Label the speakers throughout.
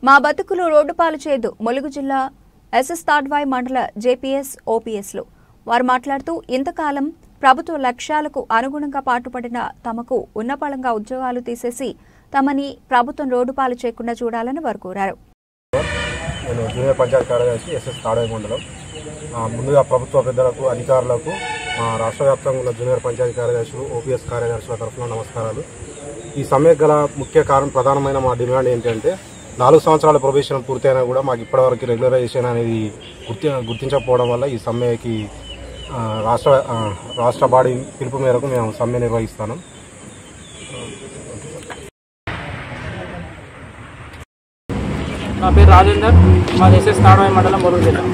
Speaker 1: మా బతుకులు రోడ్డుపాలు చేయదు ములుగు జిల్లా ఎస్ఎస్ తాడ్వాయి మండల జేపీఎస్ ఓపీఎస్లు వారు మాట్లాడుతూ ఇంతకాలం ప్రభుత్వ లక్ష్యాలకు అనుగుణంగా పాటుపడిన తమకు ఉన్నపళంగా ఉద్యోగాలు తీసేసి తమని ప్రభుత్వం రోడ్డుపాలు చేయకుండా చూడాలని వారు కోరారు
Speaker 2: నేను జూనియర్ పంచాయతీ కార్యదర్శి ఎస్ఎస్ తాడవ మండలం ఆ, ముందుగా ప్రభుత్వ పెద్దలకు అధికారులకు మా రాష్ట్ర వ్యాప్తంగా ఉన్న జూనియర్ పంచాయతీ కార్యదర్శులు ఓపీఎస్ కార్యదర్శుల తరఫున నమస్కారాలు ఈ సమ్మె గల ముఖ్య కారణం ప్రధానమైన మా డిమాండ్ ఏంటంటే నాలుగు సంవత్సరాల ప్రొబేషన్ పూర్తయినా కూడా మాకు ఇప్పటివరకు రెగ్యులరైజేషన్ అనేది గుర్తి గుర్తించకపోవడం వల్ల ఈ సమ్మెకి ఆ, రాష్ట్ర ఆ, రాష్ట్ర బాడీ పిలుపు మేరకు మేము సమ్మె నిర్వహిస్తాను
Speaker 3: నా పేరు రాజేందర్ మాది ఎస్ఎస్ తాడవాయి మండలం మురుగు జిల్లా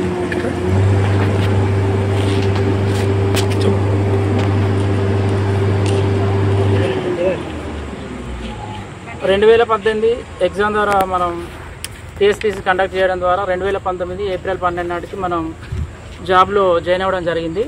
Speaker 3: రెండు వేల పద్దెనిమిది ఎగ్జామ్ ద్వారా మనం టీఎస్పీసీ కండక్ట్ చేయడం ద్వారా రెండు వేల పంతొమ్మిది ఏప్రిల్ పన్నెండు నాటికి మనం జాబ్లో జాయిన్ అవ్వడం జరిగింది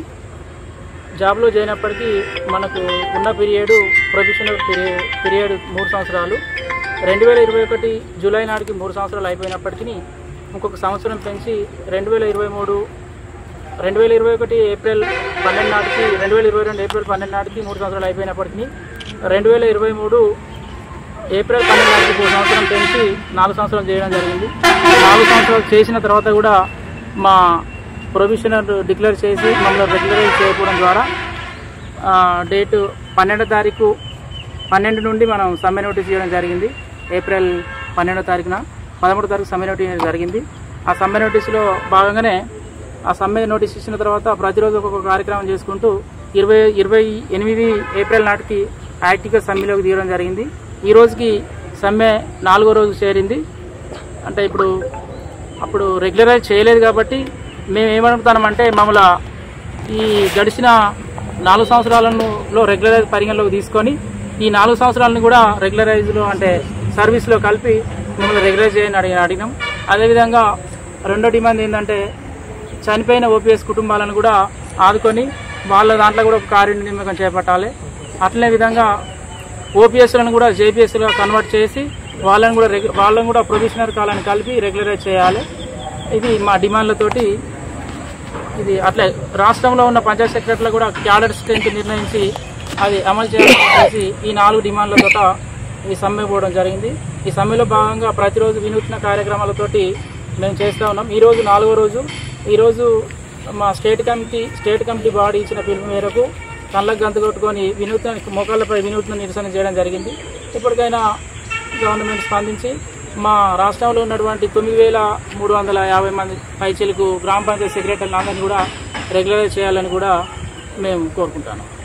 Speaker 3: జాబ్లో జాయిన్ అప్పటికి మనకు ఉన్న పీరియడ్ ప్రొఫెషనల్ పీరియడ్ పీరియడ్ మూడు సంవత్సరాలు రెండు వేల ఇరవై ఒకటి జూలై నాటికి మూడు సంవత్సరాలు అయిపోయినప్పటికీ ఇంకొక సంవత్సరం పెంచి రెండు వేల ఇరవై మూడు రెండు వేల ఇరవై ఒకటి ఏప్రిల్ పన్నెండు నాటికి రెండు వేల ఇరవై రెండు ఏప్రిల్ పన్నెండు నాటికి మూడు సంవత్సరాలు అయిపోయినప్పటికీ రెండు వేల ఇరవై మూడు ఏప్రిల్ పన్నెండు నాటికి ఒక సంవత్సరం పెంచి నాలుగు సంవత్సరాలు చేయడం జరిగింది నాలుగు సంవత్సరాలు చేసిన తర్వాత కూడా మా ప్రొవిషనర్ డిక్లేర్ చేసి మమ్మల్ని రెగ్యులరైజ్ చేయకపోవడం ద్వారా ఆ, డేటు పన్నెండో తారీఖు పన్నెండు నుండి మనం సమ్మె నోటీస్ ఇవ్వడం జరిగింది ఏప్రిల్ పన్నెండో తారీఖున పదమూడో తారీఖు సమ్మె నోటీస్ ఇవ్వడం జరిగింది ఆ సమ్మె నోటీసులో భాగంగానే ఆ సమ్మె నోటీస్ ఇచ్చిన తర్వాత ప్రతిరోజు ఒక్కొక్క కార్యక్రమం చేసుకుంటూ ఇరవై ఇరవై ఎనిమిది ఏప్రిల్ నాటికి యాక్టివ్గా సమ్మెలోకి దిగడం జరిగింది ఈ రోజుకి సమ్మె నాలుగో రోజు చేరింది అంటే ఇప్పుడు అప్పుడు రెగ్యులరైజ్ చేయలేదు కాబట్టి మేము ఏమనుకుతామంటే మమ్మల్ని ఈ గడిచిన నాలుగు సంవత్సరాలను లో రెగ్యులరైజ్ పరిగణలోకి తీసుకొని ఈ నాలుగు సంవత్సరాలను కూడా రెగ్యులరైజ్లో అంటే సర్వీస్లో కలిపి మిమ్మల్ని రెగ్యులరైజ్ చేయని అడిగి అడిగినాం అదేవిధంగా రెండో డిమాండ్ ఏంటంటే చనిపోయిన ఓపీఎస్ కుటుంబాలను కూడా ఆదుకొని వాళ్ళ దాంట్లో కూడా ఒక కార్యనిర్వాహకం చేపట్టాలి అట్లనే విధంగా ఓపీఎస్లను కూడా జేపీఎస్లుగా కన్వర్ట్ చేసి వాళ్ళని కూడా రెగ్యు వాళ్ళని కూడా ప్రొఫెషనల్ కాలాన్ని కలిపి రెగ్యులరైజ్ చేయాలి ఇది మా డిమాండ్లతోటి ఇది అట్లే రాష్ట్రంలో ఉన్న పంచాయత్ సెక్రటరీలు కూడా క్యాడర్ స్ట్రెంత్ నిర్ణయించి అది అమలు చేయాలని ఈ నాలుగు డిమాండ్లతో ఈ సమ్మె పోవడం జరిగింది ఈ సమ్మెలో భాగంగా ప్రతిరోజు వినూత్న కార్యక్రమాలతోటి మేము చేస్తూ ఉన్నాం ఈ రోజు నాలుగో రోజు ఈరోజు మా state committee state committee body ఇచ్చిన పిలుపు మేరకు కళ్ళకు గంతు కొట్టుకొని వినూత్న మోకాళ్ళపై వినూత్న నిరసన చేయడం జరిగింది ఇప్పటికైనా గవర్నమెంట్ స్పందించి మా రాష్ట్రంలో ఉన్నటువంటి తొమ్మిది వేల మూడు వందల యాభై మంది పైచీలకు గ్రామ పంచాయతీ సెక్రటరీలు అందరినీ కూడా రెగ్యులరైజ్ చేయాలని కూడా మేము కోరుకుంటాను